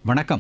வணக்கம்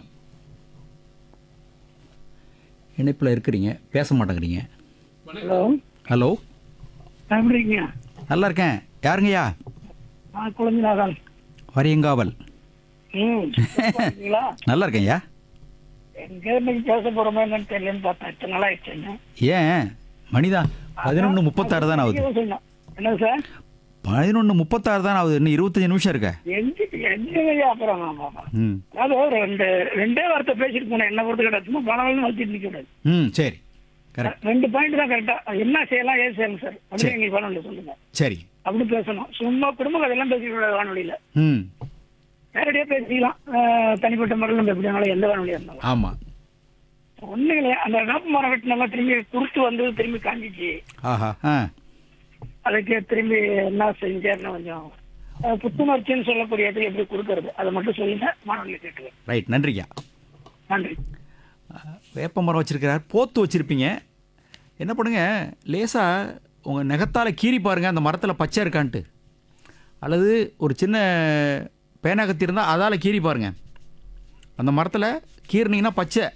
இணைப்பில் இருக்கிறீங்க பேச மாட்டேங்கிறீங்க ஹலோ ஹலோ எப்படி இருக்கீங்க நல்லா இருக்கேன் யாருங்கய்யா நான் குழந்தைநாதன் வரியங்காவல் ம் சூப்பரா இருக்கீங்களா நல்லா இருக்கேன்யா எங்க இன்னைக்கு பேச போறோமா என்னன்னு தெரியலன்னு பார்த்தேன் இத்தனை நாள் ஆயிடுச்சுங்க ஏன் மணிதான் பதினொன்று முப்பத்தாறு தான் ஆகுது சொன்னேன். என்ன சார் பதினொன்று முப்பத்தாறு தான் ஆகுது இன்னும் இருபத்தஞ்சி நிமிஷம் இருக்க எங்க எங்க அப்புறம் ஆமா, ஆமா. ம் அதாவது ஒரு ரெண்டு ரெண்டே வார்த்தை பேசிட்டு போனேன் என்ன பொறுத்து கிடையாது சும்மா பணம் வச்சுட்டு நிக்க கூடாது ம் சரி கரெக்ட் ரெண்டு பாயிண்ட் தான் கரெக்டா என்ன செய்யலாம் ஏது செய்யலாம் சார் அப்படி சரி. எங்களுக்கு பணம் சொல்லுங்க சரி அப்படி பேசணும் சும்மா குடும்ப கதையெல்லாம் பேசிக்க கூடாது வானொலியில ம் நேரடியா பேசிக்கலாம் அஹ், தனிப்பட்ட முறையில் நம்ம எப்படி வேணாலும் எந்த வானொலியா இருந்தாலும் ஆமாம் ஒண்ணும் இல்லையா அந்த வேப்ப மரம் வெட்டினெல்லாம் திரும்பி குறுத்து வந்து திரும்பி காஞ்சிச்சு ஆஹா ஆ அதுக்கு திரும்பி என்ன செஞ்சேன்னு கொஞ்சம் அஹ், புத்துணர்ச்சின்னு சொல்லக்கூடியது எப்படி கொடுக்கறது அதை மட்டும் சொல்லுங்க மாணவர்களை கேட்டுவேன் ரைட் நன்றிங்க நன்றி வேப்ப மரம் வச்சிருக்கிறார் போத்து வச்சிருப்பீங்க என்ன பண்ணுங்க லேசாக உங்கள் நெகத்தால் கீறி பாருங்க அந்த மரத்தில் பச்சை இருக்கான்ட்டு அல்லது ஒரு சின்ன பேனாகத்தி இருந்தால் அதால் கீறி பாருங்க அந்த மரத்தில் கீறினீங்கன்னா பச்சை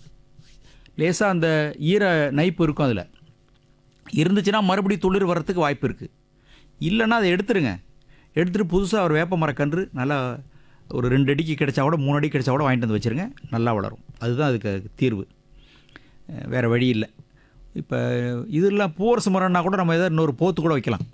லேசாக அந்த ஈர நைப்பு இருக்கும் அதில் இருந்துச்சுன்னா மறுபடியும் துளிர் வர்றதுக்கு வாய்ப்பு இருக்குது இல்லைன்னா அதை எடுத்துருங்க எடுத்துகிட்டு புதுசாக ஒரு வேப்ப மரக்கன்று நல்லா ஒரு ரெண்டு அடிக்கு கிடைச்சா கூட மூணு அடி கிடைச்சா கூட வாங்கிட்டு வந்து வச்சுருங்க நல்லா வளரும் அதுதான் அதுக்கு தீர்வு அஹ் வேற வழி இல்லை இப்போ இதெல்லாம் பூவரசு மரம்னா கூட நம்ம ஏதாவது இன்னொரு போத்து கூட வைக்கலாம்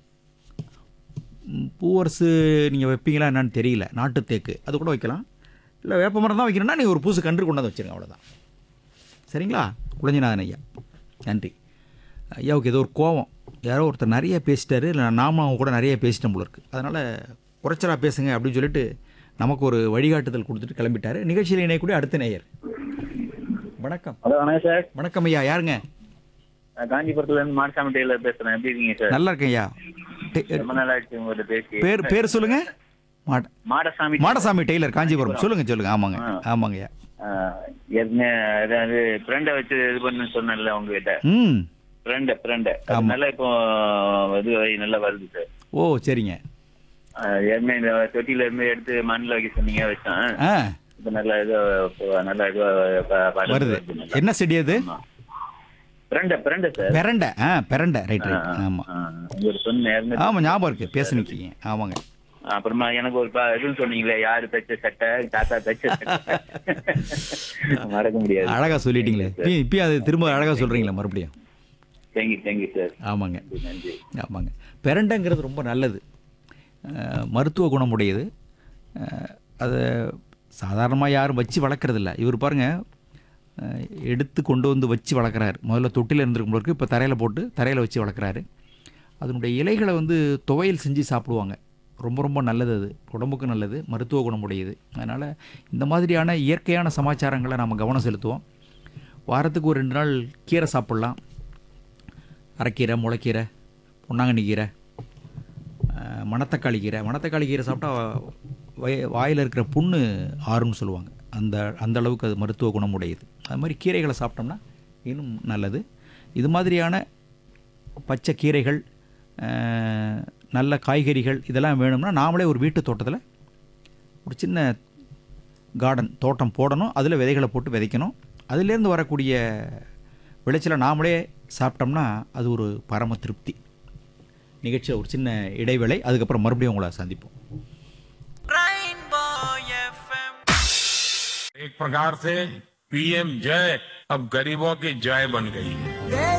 ம், பூவரசு நீங்கள் வைப்பீங்களா என்னன்னு தெரியல நாட்டு தேக்கு அது கூட வைக்கலாம் இல்லை வேப்ப மரம் தான் வைக்கணும்னா நீங்கள் ஒரு பூசு கன்று கொண்டு வந்து வச்சுருங்க அவ்வளோதான் சரிங்களா குழஞ்சிநாதன் ஐயா நன்றி ஐயாவுக்கு ஏதோ ஒரு கோவம் யாரோ ஒருத்தர் நிறைய பேசிட்டாரு இல்லை நாம அவங்க கூட நிறைய பேசிட்டோம் போல இருக்கு அதனால் குறைச்சலா பேசுங்க அப்படின்னு சொல்லிட்டு நமக்கு ஒரு வழிகாட்டுதல் கொடுத்துட்டு கிளம்பிட்டாரு நிகழ்ச்சியில் இணையக்கூடிய அடுத்த நேயர் வணக்கம் ஹலோ வணக்கம் சார் வணக்கம் ஐயா யாருங்க நான் காஞ்சிபுரத்துல இருந்து மாடசாமி டெய்லர் பேசுறேன் எப்படி இருக்கீங்க சார் நல்லா இருக்கேன் ஐயா டெ- ரொம்ப நாள் ஆச்சு உங்கள்ட்ட பேசி பேர் பேர் சொல்லுங்க மாட மாடசாமி மாடசாமி டெய்லர் காஞ்சிபுரம் சொல்லுங்க சொல்லுங்க ஆமாங்க ஆமாங்க ஐயா ஆஹ், ஏற்கனவே அதாவது ஃப்ரெண்டை வச்சு இது பண்ணு சொன்னேன்ல உங்ககிட்ட ம் ஃப்ரெண்டு ஃப்ரெண்டு அது நல்லா இப்போ இது நல்லா வருது சார் ஓ சரிங்க ஆஹ், ஏற்கனவே இந்த தொட்டில இருந்து எடுத்து மண்ணில் வைக்க சொன்னீங்க வச்சேன் ஆ இப்போ நல்லா இது இப்போ நல்லா இது வருது என்ன செடி அது ஃப்ரெண்டு ஃப்ரெண்டு சார் பெரண்டை ஆ பெரண்டை ரைட் ரைட் ஆமாம் உங்களுக்கு சொன்னேன் ஏற்கனவே ஆமாம் ஞாபகம் இருக்கு பேச நிற்கிங்க ஆமாங்க அப்புறமா எனக்கு ஒரு ப- இதுன்னு சொன்னீங்களே யாரு தைச்ச சட்டை தாத்தா தைச்ச சட்டை மறக்க முடியாது அழகா சொல்லிட்டீங்களே இப்பயும் இப்பயும் அது திரும்ப அழகா சொல்றீங்களா மறுபடியும் தேங்க்யூ தேங்க்யூ சார் ஆமாங்க நன்றி ஆமாங்க பெரண்டைங்கிறது ரொம்ப நல்லது அஹ், மருத்துவ குணமுடையது அஹ், அதை சாதாரணமாக யாரும் வச்சு வளர்க்குறதில்ல இவர் பாருங்க அஹ், எடுத்து கொண்டு வந்து வச்சு வளர்க்குறாரு முதல்ல தொட்டியில் இருந்திருக்கும் போது இப்போ தரையில் போட்டு தரையில் வச்சு வளர்க்குறாரு அதனுடைய இலைகளை வந்து துவையல் செஞ்சு சாப்பிடுவாங்க ரொம்ப ரொம்ப நல்லது அது உடம்புக்கு நல்லது மருத்துவ குணமுடையது அதனால் இந்த மாதிரியான இயற்கையான சமாச்சாரங்களை நம்ம கவனம் செலுத்துவோம் வாரத்துக்கு ஒரு ரெண்டு நாள் கீரை சாப்பிட்லாம் அரைக்கீரை முளைக்கீரை பொன்னாங்கண்ணி கீரை அஹ், மணத்தக்காளி கீரை மணத்தக்காளி கீரை சாப்பிட்டா வய வாயில் இருக்கிற புண்ணு ஆறுன்னு சொல்லுவாங்க அந்த அந்த அளவுக்கு அது மருத்துவ குணமுடையது அது மாதிரி கீரைகளை சாப்பிட்டோம்னா இன்னும் நல்லது இது மாதிரியான பச்சை கீரைகள் அஹ், நல்ல காய்கறிகள் இதெல்லாம் வேணும்னா நாமளே ஒரு வீட்டு தோட்டத்தில் ஒரு சின்ன கார்டன் தோட்டம் போடணும் அதில் விதைகளை போட்டு விதைக்கணும் அதுலேருந்து வரக்கூடிய விளைச்சலை நாமளே சாப்பிட்டோம்னா அது ஒரு பரம திருப்தி நிகழ்ச்சியில் ஒரு சின்ன இடைவேளை அதுக்கப்புறம் மறுபடியும் உங்களை சந்திப்போம் एक प्रकार से पीएम जय अब गरीबों की जय बन गई है